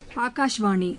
ஆகாஷ்வாணி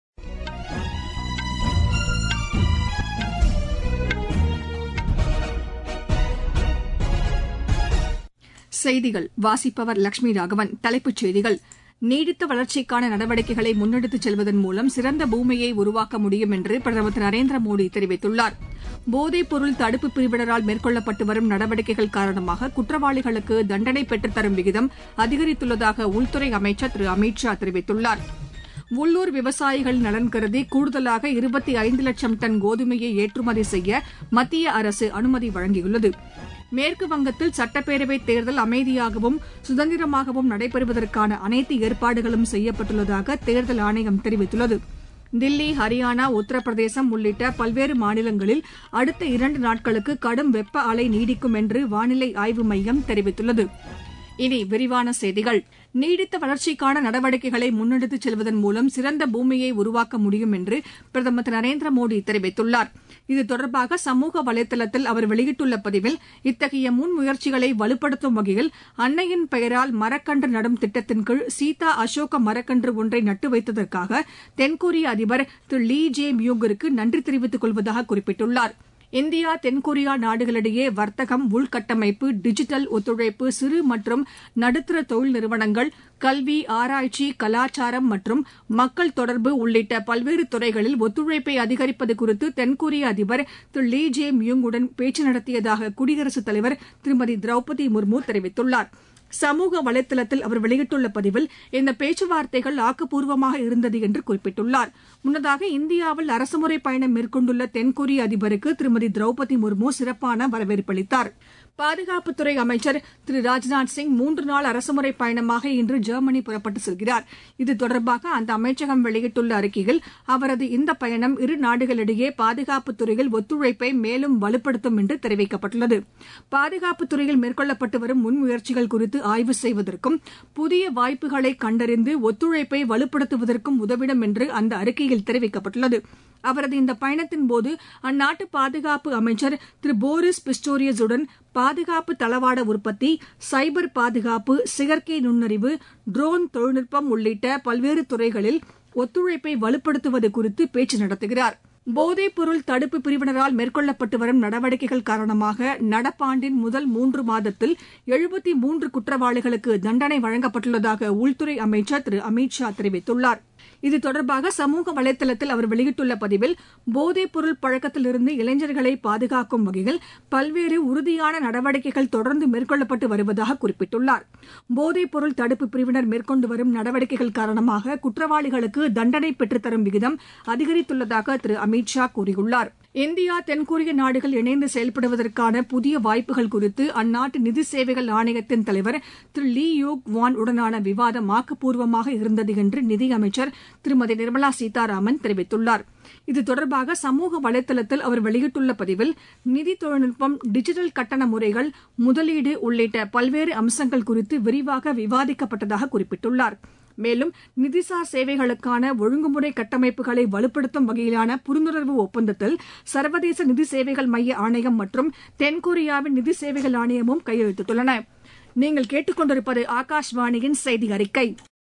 செய்திகள் வாசிப்பவர் லட்சுமி ராகவன் தலைப்புச் செய்திகள் நீடித்த வளர்ச்சிக்கான நடவடிக்கைகளை முன்னெடுத்துச் செல்வதன் மூலம் சிறந்த பூமியை உருவாக்க முடியும் என்று பிரதமர் திரு நரேந்திர மோடி தெரிவித்துள்ளார் போதைப் பொருள் தடுப்பு பிரிவினரால் மேற்கொள்ளப்பட்டு வரும் நடவடிக்கைகள் காரணமாக குற்றவாளிகளுக்கு தண்டனை பெற்றுத்தரும் விகிதம் அதிகரித்துள்ளதாக உள்துறை அமைச்சர் திரு அமித் ஷா தெரிவித்துள்ளார் உள்ளூர் விவசாயிகள் நலன் கருதி கூடுதலாக இருபத்தி ஐந்து லட்சம் டன் கோதுமையை ஏற்றுமதி செய்ய மத்திய அரசு அனுமதி வழங்கியுள்ளது மேற்கு வங்கத்தில் சட்டப்பேரவைத் தேர்தல் அமைதியாகவும் சுதந்திரமாகவும் நடைபெறுவதற்கான அனைத்து ஏற்பாடுகளும் செய்யப்பட்டுள்ளதாக தேர்தல் ஆணையம் தெரிவித்துள்ளது தில்லி ஹரியானா உத்தரப்பிரதேசம் உள்ளிட்ட பல்வேறு மாநிலங்களில் அடுத்த இரண்டு நாட்களுக்கு கடும் வெப்ப அலை நீடிக்கும் என்று வானிலை ஆய்வு மையம் தெரிவித்துள்ளது இனி விரிவான செய்திகள் நீடித்த வளர்ச்சிக்கான நடவடிக்கைகளை முன்னெடுத்துச் செல்வதன் மூலம் சிறந்த பூமியை உருவாக்க முடியும் என்று பிரதமர் திரு நரேந்திர மோடி தெரிவித்துள்ளார் இது தொடர்பாக சமூக வலைதளத்தில் அவர் வெளியிட்டுள்ள பதிவில் இத்தகைய முன்முயற்சிகளை வலுப்படுத்தும் வகையில் அன்னையின் பெயரால் மரக்கன்று நடும் திட்டத்தின் கீழ் சீதா அசோக மரக்கன்று ஒன்றை நட்டு வைத்ததற்காக தென்கொரிய அதிபர் திரு லீ ஜே மியூங்கிற்கு நன்றி தெரிவித்துக் கொள்வதாக குறிப்பிட்டுள்ளார் இந்தியா தென்கொரியா நாடுகளிடையே வர்த்தகம் உள்கட்டமைப்பு டிஜிட்டல் ஒத்துழைப்பு சிறு மற்றும் நடுத்தர தொழில் நிறுவனங்கள் கல்வி ஆராய்ச்சி கலாச்சாரம் மற்றும் மக்கள் தொடர்பு உள்ளிட்ட பல்வேறு துறைகளில் ஒத்துழைப்பை அதிகரிப்பது குறித்து தென்கொரிய அதிபர் திரு லீ ஜே மியூங்குடன் பேச்சு நடத்தியதாக குடியரசுத் தலைவர் திருமதி திரௌபதி முர்மு தெரிவித்துள்ளாா் சமூக வலைதளத்தில் அவர் வெளியிட்டுள்ள பதிவில் இந்த பேச்சுவார்த்தைகள் ஆக்கப்பூர்வமாக இருந்தது என்று குறிப்பிட்டுள்ளார் முன்னதாக இந்தியாவில் அரசுமுறை பயணம் மேற்கொண்டுள்ள தென்கொரிய அதிபருக்கு திருமதி திரௌபதி முர்மு சிறப்பான வரவேற்பளித்தார் பாதுகாப்புத்துறை அமைச்சர் திரு ராஜ்நாத் சிங் மூன்று நாள் அரசுமுறை பயணமாக இன்று ஜெர்மனி புறப்பட்டு செல்கிறார் இது தொடர்பாக அந்த அமைச்சகம் வெளியிட்டுள்ள அறிக்கையில் அவரது இந்த பயணம் இரு நாடுகளிடையே பாதுகாப்புத் துறையில் ஒத்துழைப்பை மேலும் வலுப்படுத்தும் என்று தெரிவிக்கப்பட்டுள்ளது பாதுகாப்புத் துறையில் மேற்கொள்ளப்பட்டு வரும் முன்முயற்சிகள் குறித்து ஆய்வு செய்வதற்கும் புதிய வாய்ப்புகளை கண்டறிந்து ஒத்துழைப்பை வலுப்படுத்துவதற்கும் உதவிடும் என்று அந்த அறிக்கையில் தெரிவிக்கப்பட்டுள்ளது அவரது இந்த பயணத்தின்போது அந்நாட்டு பாதுகாப்பு அமைச்சர் திரு போரிஸ் பிஸ்டோரியஸுடன் பாதுகாப்பு தளவாட உற்பத்தி சைபர் பாதுகாப்பு செயற்கை நுண்ணறிவு ட்ரோன் தொழில்நுட்பம் உள்ளிட்ட பல்வேறு துறைகளில் ஒத்துழைப்பை வலுப்படுத்துவது குறித்து பேச்சு நடத்துகிறார் போதைப் பொருள் தடுப்பு பிரிவினரால் மேற்கொள்ளப்பட்டு வரும் நடவடிக்கைகள் காரணமாக நடப்பாண்டின் முதல் மூன்று மாதத்தில் எழுபத்தி மூன்று குற்றவாளிகளுக்கு தண்டனை வழங்கப்பட்டுள்ளதாக உள்துறை அமைச்சர் திரு அமித் ஷா தெரிவித்துள்ளார் இது தொடர்பாக சமூக வலைதளத்தில் அவர் வெளியிட்டுள்ள பதிவில் போதைப் பொருள் பழக்கத்திலிருந்து இளைஞர்களை பாதுகாக்கும் வகையில் பல்வேறு உறுதியான நடவடிக்கைகள் தொடர்ந்து மேற்கொள்ளப்பட்டு வருவதாக குறிப்பிட்டுள்ளார் போதைப் பொருள் தடுப்பு பிரிவினர் மேற்கொண்டு வரும் நடவடிக்கைகள் காரணமாக குற்றவாளிகளுக்கு தண்டனை பெற்றுத்தரும் விகிதம் அதிகரித்துள்ளதாக திரு அமித் ஷா கூறியுள்ளார் இந்தியா தென்கொரிய நாடுகள் இணைந்து செயல்படுவதற்கான புதிய வாய்ப்புகள் குறித்து அந்நாட்டு நிதி சேவைகள் ஆணையத்தின் தலைவர் திரு லீ யோக் வான் உடனான விவாதம் ஆக்கப்பூர்வமாக இருந்தது என்று நிதியமைச்சர் திருமதி நிர்மலா சீதாராமன் தெரிவித்துள்ளார் இது தொடர்பாக சமூக வலைதளத்தில் அவர் வெளியிட்டுள்ள பதிவில் நிதி தொழில்நுட்பம் டிஜிட்டல் கட்டண முறைகள் முதலீடு உள்ளிட்ட பல்வேறு அம்சங்கள் குறித்து விரிவாக விவாதிக்கப்பட்டதாக குறிப்பிட்டுள்ளார் மேலும் நிதிசார் சேவைகளுக்கான ஒழுங்குமுறை கட்டமைப்புகளை வலுப்படுத்தும் வகையிலான புரிந்துணர்வு ஒப்பந்தத்தில் சர்வதேச நிதி சேவைகள் மைய ஆணையம் மற்றும் தென்கொரியாவின் நிதி சேவைகள் ஆணையமும் கையெழுத்திட்டுள்ளன நீங்கள் கேட்டுக்கொண்டிருப்பது ஆகாஷ்வாணியின் செய்தி அறிக்கை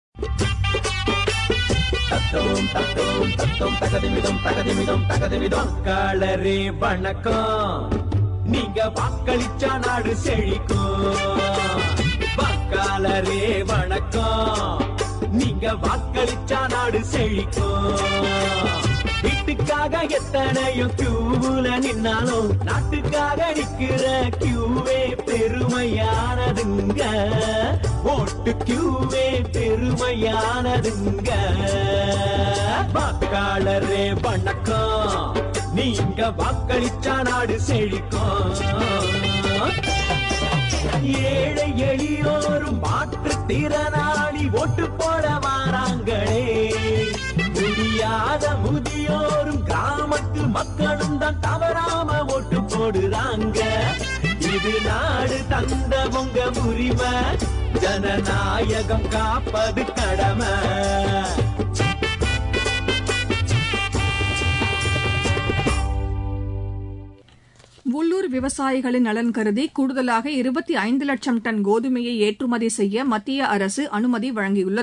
வாக்காளரே வணக்கம் நீங்க வாக்களிச்சா நாடு செழிக்கும் வாக்காளரே வணக்கம் நீங்க வாக்களிச்சா நாடு செழிக்கும் வீட்டுக்காக எத்தனையோ கியூல நின்னாலும் நாட்டுக்காக நிக்கிற கியூவே பெருமையானதுங்க ஓட்டு கியூவே பெருமையானதுங்க வாக்காளரே வணக்கம் நீங்க வாக்களிச்சா நாடு செழிக்கும் ஏழை எளியோரும் மாற்றுத்திறனாளி ஓட்டு போட வாராங்களே முடியாத முதியோரும் கிராமத்து மக்களும் தான் தவறாம ஓட்டு போடுறாங்க இது நாடு தந்த உங்க உரிமை ஜனநாயகம் காப்பது கடமை உள்ளூர் விவசாயிகளின் நலன் கருதி கூடுதலாக இருபத்தி ஐந்து லட்சம் டன் கோதுமையை ஏற்றுமதி செய்ய மத்திய அரசு அனுமதி வழங்கியுள்ளது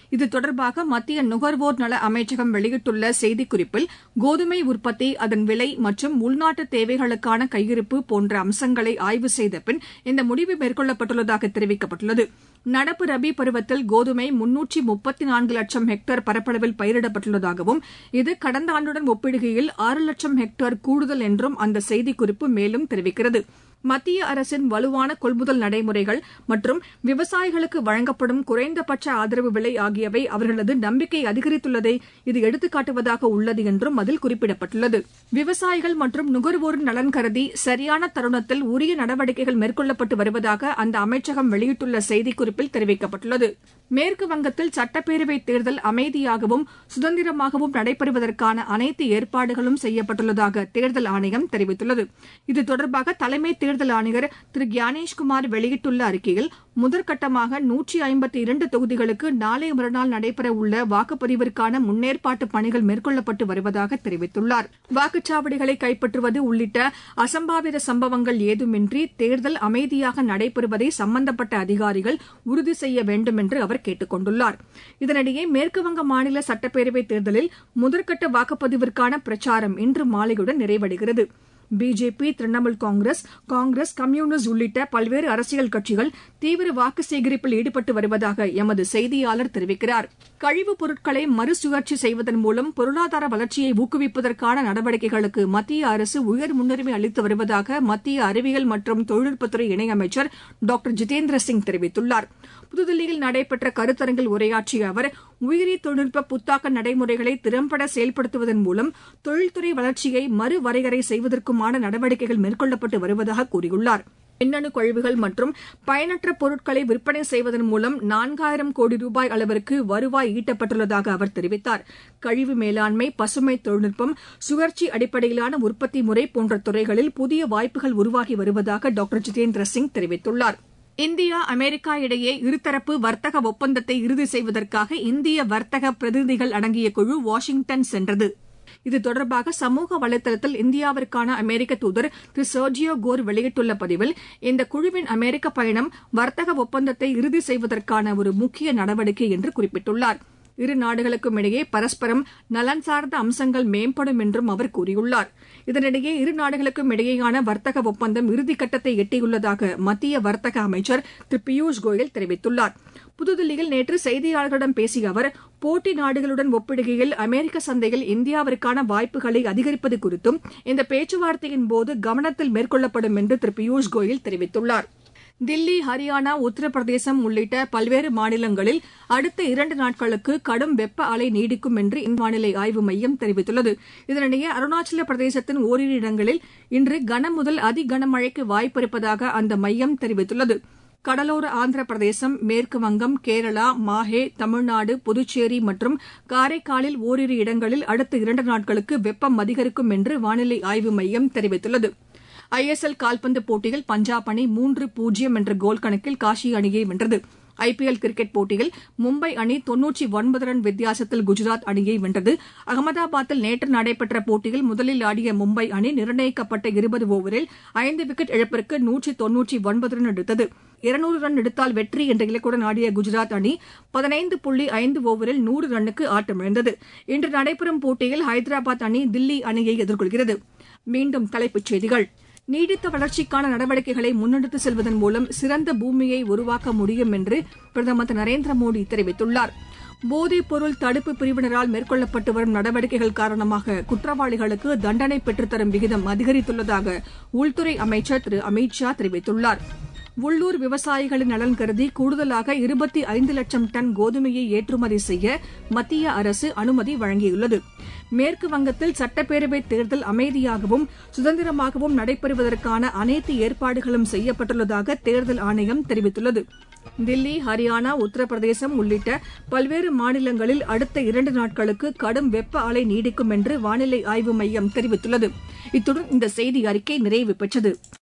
இது தொடர்பாக மத்திய நுகர்வோர் நல அமைச்சகம் வெளியிட்டுள்ள செய்திக்குறிப்பில் கோதுமை உற்பத்தி அதன் விலை மற்றும் உள்நாட்டு தேவைகளுக்கான கையிருப்பு போன்ற அம்சங்களை ஆய்வு செய்த பின் இந்த முடிவு மேற்கொள்ளப்பட்டுள்ளதாக தெரிவிக்கப்பட்டுள்ளது நடப்பு ரபி பருவத்தில் கோதுமை முன்னூற்றி முப்பத்தி நான்கு லட்சம் ஹெக்டேர் பரப்பளவில் பயிரிடப்பட்டுள்ளதாகவும் இது கடந்த ஆண்டுடன் ஒப்பிடுகையில் ஆறு லட்சம் ஹெக்டேர் கூடுதல் என்றும் அந்த செய்திக்குறிப்பு மேலும் தெரிவிக்கிறது மத்திய அரசின் வலுவான கொள்முதல் நடைமுறைகள் மற்றும் விவசாயிகளுக்கு வழங்கப்படும் குறைந்தபட்ச ஆதரவு விலை ஆகியவை அவர்களது நம்பிக்கை அதிகரித்துள்ளதை இது எடுத்துக்காட்டுவதாக உள்ளது என்றும் அதில் குறிப்பிடப்பட்டுள்ளது விவசாயிகள் மற்றும் நுகர்வோரின் நலன் கருதி சரியான தருணத்தில் உரிய நடவடிக்கைகள் மேற்கொள்ளப்பட்டு வருவதாக அந்த அமைச்சகம் வெளியிட்டுள்ள செய்திக்குறிப்பில் தெரிவிக்கப்பட்டுள்ளது மேற்கு வங்கத்தில் சட்டப்பேரவை தேர்தல் அமைதியாகவும் சுதந்திரமாகவும் நடைபெறுவதற்கான அனைத்து ஏற்பாடுகளும் செய்யப்பட்டுள்ளதாக தேர்தல் ஆணையம் தெரிவித்துள்ளது இது தொடர்பாக தலைமை தேர்தல் ஆணையர் திரு கியானேஷ்குமார் வெளியிட்டுள்ள அறிக்கையில் முதற்கட்டமாக நூற்றி ஐம்பத்தி இரண்டு தொகுதிகளுக்கு நாளை மறுநாள் நடைபெறவுள்ள வாக்குப்பதிவிற்கான முன்னேற்பாட்டு பணிகள் மேற்கொள்ளப்பட்டு வருவதாக தெரிவித்துள்ளார் வாக்குச்சாவடிகளை கைப்பற்றுவது உள்ளிட்ட அசம்பாவித சம்பவங்கள் ஏதுமின்றி தேர்தல் அமைதியாக நடைபெறுவதை சம்பந்தப்பட்ட அதிகாரிகள் உறுதி செய்ய வேண்டும் என்று அவர் கேட்டுக் கொண்டுள்ளார் இதனிடையே மேற்குவங்க மாநில சட்டப்பேரவைத் தேர்தலில் முதற்கட்ட வாக்குப்பதிவிற்கான பிரச்சாரம் இன்று மாலையுடன் நிறைவடைகிறது பிஜேபி திரிணாமுல் காங்கிரஸ் காங்கிரஸ் கம்யூனிஸ்ட் உள்ளிட்ட பல்வேறு அரசியல் கட்சிகள் தீவிர வாக்கு சேகரிப்பில் ஈடுபட்டு வருவதாக எமது செய்தியாளர் தெரிவிக்கிறார் கழிவுப் பொருட்களை மறுசுழற்சி செய்வதன் மூலம் பொருளாதார வளர்ச்சியை ஊக்குவிப்பதற்கான நடவடிக்கைகளுக்கு மத்திய அரசு உயர் முன்னுரிமை அளித்து வருவதாக மத்திய அறிவியல் மற்றும் தொழில்நுட்பத்துறை இணையமைச்சர் டாக்டர் ஜிதேந்திர சிங் தெரிவித்துள்ளார் புதுதில்லியில் நடைபெற்ற கருத்தரங்கில் உரையாற்றிய அவர் உயிரி தொழில்நுட்ப புத்தாக்க நடைமுறைகளை திறம்பட செயல்படுத்துவதன் மூலம் தொழில்துறை வளர்ச்சியை மறுவரையறை செய்வதற்குமான நடவடிக்கைகள் மேற்கொள்ளப்பட்டு வருவதாக கூறியுள்ளார் மின்னணு கழிவுகள் மற்றும் பயனற்ற பொருட்களை விற்பனை செய்வதன் மூலம் நான்காயிரம் கோடி ரூபாய் அளவிற்கு வருவாய் ஈட்டப்பட்டுள்ளதாக அவர் தெரிவித்தார் கழிவு மேலாண்மை பசுமை தொழில்நுட்பம் சுழற்சி அடிப்படையிலான உற்பத்தி முறை போன்ற துறைகளில் புதிய வாய்ப்புகள் உருவாகி வருவதாக டாக்டர் ஜிதேந்திர சிங் தெரிவித்துள்ளார் இந்தியா அமெரிக்கா இடையே இருதரப்பு வர்த்தக ஒப்பந்தத்தை இறுதி செய்வதற்காக இந்திய வர்த்தக பிரதிநிதிகள் அடங்கிய குழு வாஷிங்டன் சென்றது இது தொடர்பாக சமூக வலைதளத்தில் இந்தியாவிற்கான அமெரிக்க தூதர் திரு சர்ஜியோ கோர் வெளியிட்டுள்ள பதிவில் இந்த குழுவின் அமெரிக்க பயணம் வர்த்தக ஒப்பந்தத்தை இறுதி செய்வதற்கான ஒரு முக்கிய நடவடிக்கை என்று குறிப்பிட்டுள்ளார் இரு நாடுகளுக்கும் இடையே பரஸ்பரம் நலன் சார்ந்த அம்சங்கள் மேம்படும் என்றும் அவர் கூறியுள்ளார் இதனிடையே இரு நாடுகளுக்கும் இடையேயான வர்த்தக ஒப்பந்தம் இறுதிக்கட்டத்தை எட்டியுள்ளதாக மத்திய வர்த்தக அமைச்சர் திரு பியூஷ் கோயல் தெரிவித்துள்ளார் புதுதில்லியில் நேற்று செய்தியாளர்களிடம் பேசிய அவர் போட்டி நாடுகளுடன் ஒப்பிடுகையில் அமெரிக்க சந்தையில் இந்தியாவிற்கான வாய்ப்புகளை அதிகரிப்பது குறித்தும் இந்த பேச்சுவார்த்தையின் போது கவனத்தில் மேற்கொள்ளப்படும் என்று திரு பியூஷ் கோயல் தெரிவித்துள்ளார் தில்லி ஹரியானா உத்தரப்பிரதேசம் உள்ளிட்ட பல்வேறு மாநிலங்களில் அடுத்த இரண்டு நாட்களுக்கு கடும் வெப்ப அலை நீடிக்கும் என்று இவ்வானிலை ஆய்வு மையம் தெரிவித்துள்ளது இதனிடையே அருணாச்சல பிரதேசத்தின் ஓரிரு இடங்களில் இன்று கன முதல் அதி கனமழைக்கு வாய்ப்பிருப்பதாக அந்த மையம் தெரிவித்துள்ளது கடலோர ஆந்திர பிரதேசம் மேற்கு வங்கம் கேரளா மாஹே தமிழ்நாடு புதுச்சேரி மற்றும் காரைக்காலில் ஓரிரு இடங்களில் அடுத்த இரண்டு நாட்களுக்கு வெப்பம் அதிகரிக்கும் என்று வானிலை ஆய்வு மையம் தெரிவித்துள்ளது ஐஎஸ்எல் கால்பந்து போட்டியில் பஞ்சாப் அணி மூன்று பூஜ்ஜியம் என்ற கோல் கணக்கில் காஷி அணியை வென்றது ஐபிஎல் கிரிக்கெட் போட்டியில் மும்பை அணி தொன்னூற்றி ஒன்பது ரன் வித்தியாசத்தில் குஜராத் அணியை வென்றது அகமதாபாத்தில் நேற்று நடைபெற்ற போட்டியில் முதலில் ஆடிய மும்பை அணி நிர்ணயிக்கப்பட்ட இருபது ஓவரில் ஐந்து விக்கெட் இழப்பிற்கு நூற்றி தொன்னூற்றி ஒன்பது ரன் எடுத்தது இருநூறு ரன் எடுத்தால் வெற்றி என்ற இலக்குடன் ஆடிய குஜராத் அணி பதினைந்து புள்ளி ஐந்து ஓவரில் நூறு ரன்னுக்கு ஆட்டமிழந்தது இன்று நடைபெறும் போட்டியில் ஹைதராபாத் அணி தில்லி அணியை எதிர்கொள்கிறது மீண்டும் தலைப்புச் செய்திகள் நீடித்த வளர்ச்சிக்கான நடவடிக்கைகளை முன்னெடுத்து செல்வதன் மூலம் சிறந்த பூமியை உருவாக்க முடியும் என்று பிரதமர் திரு நரேந்திர மோடி தெரிவித்துள்ளார் போதைப் பொருள் தடுப்பு பிரிவினரால் மேற்கொள்ளப்பட்டு வரும் நடவடிக்கைகள் காரணமாக குற்றவாளிகளுக்கு தண்டனை பெற்றுத்தரும் விகிதம் அதிகரித்துள்ளதாக உள்துறை அமைச்சர் திரு அமித் ஷா தெரிவித்துள்ளார் உள்ளூர் விவசாயிகளின் நலன் கருதி கூடுதலாக இருபத்தி ஐந்து லட்சம் டன் கோதுமையை ஏற்றுமதி செய்ய மத்திய அரசு அனுமதி வழங்கியுள்ளது மேற்கு வங்கத்தில் சட்டப்பேரவைத் தேர்தல் அமைதியாகவும் சுதந்திரமாகவும் நடைபெறுவதற்கான அனைத்து ஏற்பாடுகளும் செய்யப்பட்டுள்ளதாக தேர்தல் ஆணையம் தெரிவித்துள்ளது தில்லி ஹரியானா உத்தரப்பிரதேசம் உள்ளிட்ட பல்வேறு மாநிலங்களில் அடுத்த இரண்டு நாட்களுக்கு கடும் வெப்ப அலை நீடிக்கும் என்று வானிலை ஆய்வு மையம் தெரிவித்துள்ளது இத்துடன் இந்த செய்தி அறிக்கை நிறைவு பெற்றது